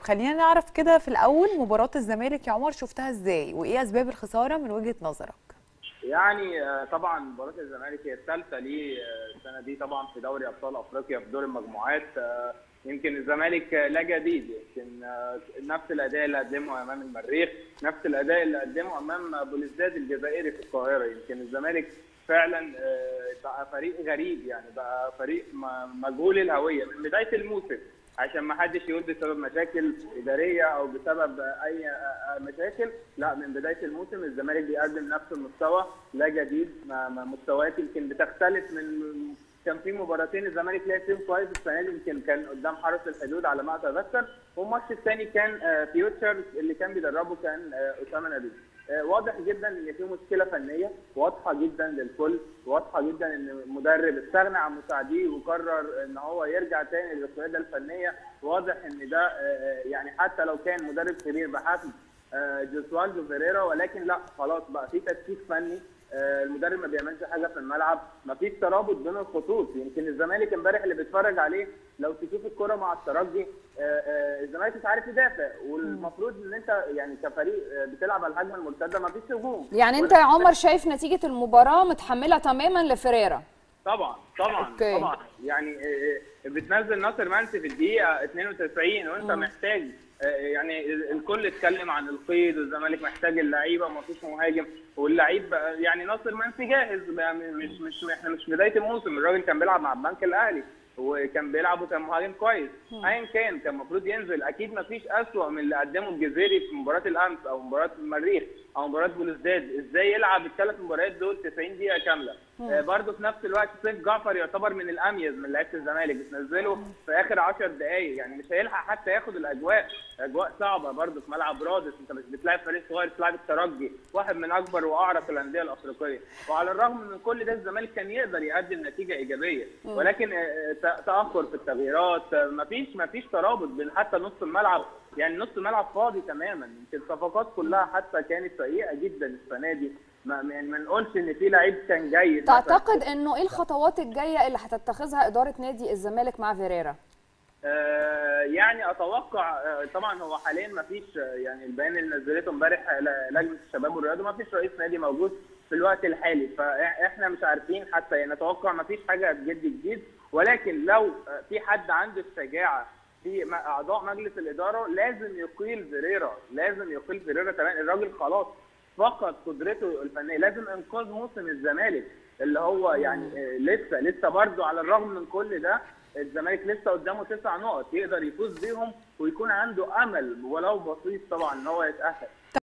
خلينا نعرف كده في الاول مباراه الزمالك يا عمر شفتها ازاي وايه اسباب الخساره من وجهه نظرك يعني آه، طبعا مباراه الزمالك هي الثالثه ليه آه، السنه دي طبعا في دوري ابطال افريقيا في دور المجموعات آه، يمكن الزمالك آه، لا جديد يمكن آه، نفس الاداء اللي قدمه امام المريخ نفس الاداء اللي قدمه امام بوليزداد الجزائري في القاهره يمكن الزمالك فعلا آه، بقى فريق غريب يعني بقى فريق م- مجهول الهويه من بدايه الموسم عشان ما حدش يقول بسبب مشاكل اداريه او بسبب اي مشاكل لا من بدايه الموسم الزمالك بيقدم نفس المستوى لا جديد ما ما مستويات يمكن بتختلف من كان في مباراتين الزمالك لعب فيهم كويس السنه دي يمكن كان قدام حرس الحدود على ما اتذكر والماتش الثاني كان آه، فيوتشر اللي كان بيدربه كان آه، اسامه نبيل آه، واضح جدا ان في مشكله فنيه واضحه جدا للكل واضحه جدا ان المدرب استغنى عن مساعديه وقرر ان هو يرجع تاني للقياده الفنيه واضح ان ده آه، يعني حتى لو كان مدرب كبير بحسب آه، جوسوالدو فيريرا ولكن لا خلاص بقى في تكتيك فني آه، المدرب ما بيعملش حاجه في الملعب ما فيش ترابط بين الخطوط يمكن الزمالك امبارح اللي بيتفرج عليه لو تشوف الكره مع الترجي آه، آه، الزمالك مش عارف يدافع والمفروض ان انت يعني كفريق آه، بتلعب على الهجمه المرتده ما فيش هجوم يعني انت يا عمر شايف نتيجه المباراه متحمله تماما لفريرا طبعا طبعا أوكي. طبعا يعني آه، آه، بتنزل ناصر منسي في الدقيقه 92 وانت محتاج آه، يعني ال- الكل اتكلم عن القيد والزمالك محتاج اللعيبه ومفيش مهاجم واللعيب بقى- يعني ناصر منسي جاهز بقى م- مش مش احنا مش بدايه الموسم الراجل كان بيلعب مع البنك الاهلي وكان بيلعب وكان مهاجم كويس ايا كان كان المفروض ينزل اكيد ما فيش اسوء من اللي قدمه الجزيري في مباراه الامس او مباراه المريخ او مباراه بلوزداد ازاي يلعب الثلاث مباريات دول 90 دقيقه كامله آه برضه في نفس الوقت سيف جعفر يعتبر من الاميز من لعيبه الزمالك بتنزله في اخر 10 دقائق يعني مش هيلحق حتى ياخد الاجواء اجواء صعبه برضه في ملعب رادس انت مش بتلاعب فريق صغير بتلاعب الترجي واحد من اكبر واعرق الانديه الافريقيه وعلى الرغم من كل ده الزمالك كان يقدر يقدم نتيجه ايجابيه ولكن آه، ت- تاخر في التغييرات آه، مفيش مفيش ترابط بين حتى نص الملعب يعني نص الملعب فاضي تماما يمكن الصفقات كلها حتى كانت سيئه جدا السنه دي ما يعني ما نقولش ان في لعيب كان جيد مثلاً. تعتقد انه ايه الخطوات الجايه اللي هتتخذها اداره نادي الزمالك مع فيريرا آه، يعني اتوقع آه، طبعا هو حاليا ما فيش آه، يعني البيان اللي نزلته امبارح آه، ل- لجنه الشباب والرياضه ما فيش رئيس نادي موجود في الوقت الحالي فاحنا مش عارفين حتى يعني نتوقع ما فيش حاجه بجد جديد ولكن لو آه، في حد عنده الشجاعه في م- اعضاء مجلس الاداره لازم يقيل فيريرا لازم يقيل فيريرا كمان الراجل خلاص فقد قدرته الفنيه لازم انقاذ موسم الزمالك اللي هو يعني آه، لسه لسه برضه على الرغم من كل ده الزمالك لسه قدامه تسع نقط يقدر يفوز بيهم ويكون عنده امل ولو بسيط طبعا ان هو يتاهل